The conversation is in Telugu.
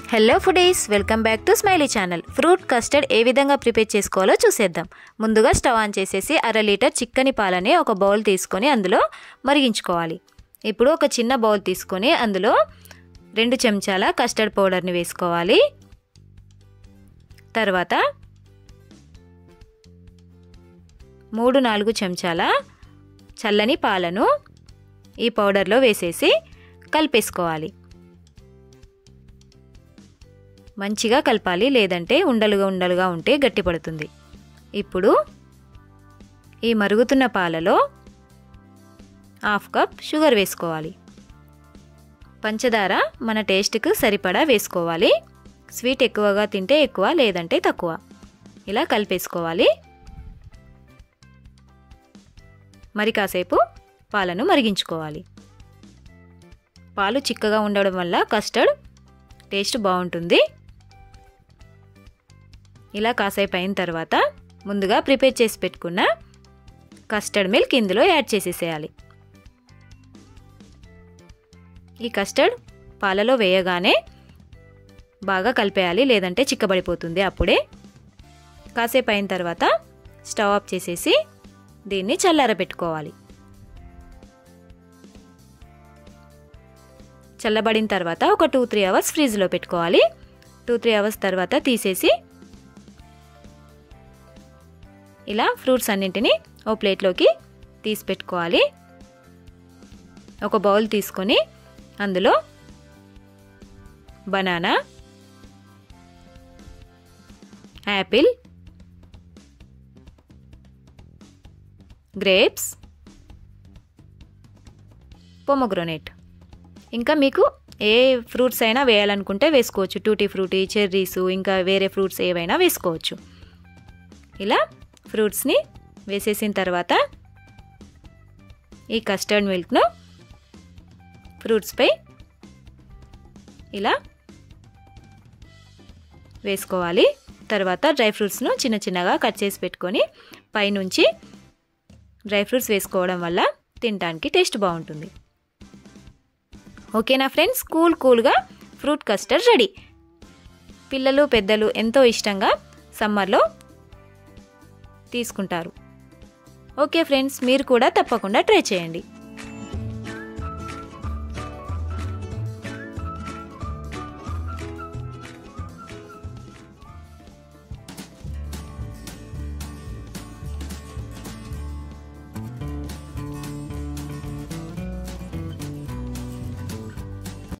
hello foodies welcome back to Smiley channel fruit custard ఏ విధంగా ప్రిపేర్ చేసుకోవాలో చూసేద్దాం ముందుగా స్టవ్ ఆన్ చేసేసి అర లీటర్ చిక్కని పాలని ఒక బౌల్ తీసుకొని అందులో మరిగించుకోవాలి ఇప్పుడు ఒక చిన్న బౌల్ తీసుకొని అందులో రెండు చెంచాల కస్టర్డ్ పౌడర్ని వేసుకోవాలి తర్వాత మూడు నాలుగు చెంచాల చల్లని పాలను ఈ పౌడర్లో వేసేసి కలిపేసుకోవాలి మంచిగా కలపాలి లేదంటే ఉండలుగా ఉండలుగా ఉంటే గట్టిపడుతుంది ఇప్పుడు ఈ మరుగుతున్న పాలలో హాఫ్ కప్ షుగర్ వేసుకోవాలి పంచదార మన టేస్ట్కు సరిపడా వేసుకోవాలి స్వీట్ ఎక్కువగా తింటే ఎక్కువ లేదంటే తక్కువ ఇలా కలిపేసుకోవాలి మరి కాసేపు పాలను మరిగించుకోవాలి పాలు చిక్కగా ఉండడం వల్ల కస్టర్డ్ టేస్ట్ బాగుంటుంది ఇలా కాసేపు అయిన తర్వాత ముందుగా ప్రిపేర్ చేసి పెట్టుకున్న కస్టర్డ్ మిల్క్ ఇందులో యాడ్ చేసేసేయాలి ఈ కస్టర్డ్ పాలలో వేయగానే బాగా కలిపేయాలి లేదంటే చిక్కబడిపోతుంది అప్పుడే కాసేపు అయిన తర్వాత స్టవ్ ఆఫ్ చేసేసి దీన్ని చల్లారబెట్టుకోవాలి చల్లబడిన తర్వాత ఒక టూ త్రీ అవర్స్ ఫ్రిడ్జ్లో పెట్టుకోవాలి టూ త్రీ అవర్స్ తర్వాత తీసేసి ఇలా ఫ్రూట్స్ అన్నింటినీ ఓ ప్లేట్లోకి తీసి పెట్టుకోవాలి ఒక బౌల్ తీసుకొని అందులో బనానా యాపిల్ గ్రేప్స్ పొమగ్రోనేట్ ఇంకా మీకు ఏ ఫ్రూట్స్ అయినా వేయాలనుకుంటే వేసుకోవచ్చు టూటీ ఫ్రూటీ చెర్రీస్ ఇంకా వేరే ఫ్రూట్స్ ఏవైనా వేసుకోవచ్చు ఇలా ఫ్రూట్స్ని వేసేసిన తర్వాత ఈ కస్టర్డ్ మిల్క్ను ఫ్రూట్స్పై ఇలా వేసుకోవాలి తర్వాత డ్రై ఫ్రూట్స్ను చిన్న చిన్నగా కట్ చేసి పెట్టుకొని పైనుంచి డ్రై ఫ్రూట్స్ వేసుకోవడం వల్ల తినడానికి టేస్ట్ బాగుంటుంది ఓకేనా ఫ్రెండ్స్ కూల్ కూల్గా ఫ్రూట్ కస్టర్డ్ రెడీ పిల్లలు పెద్దలు ఎంతో ఇష్టంగా సమ్మర్లో తీసుకుంటారు ఓకే ఫ్రెండ్స్ మీరు కూడా తప్పకుండా ట్రై చేయండి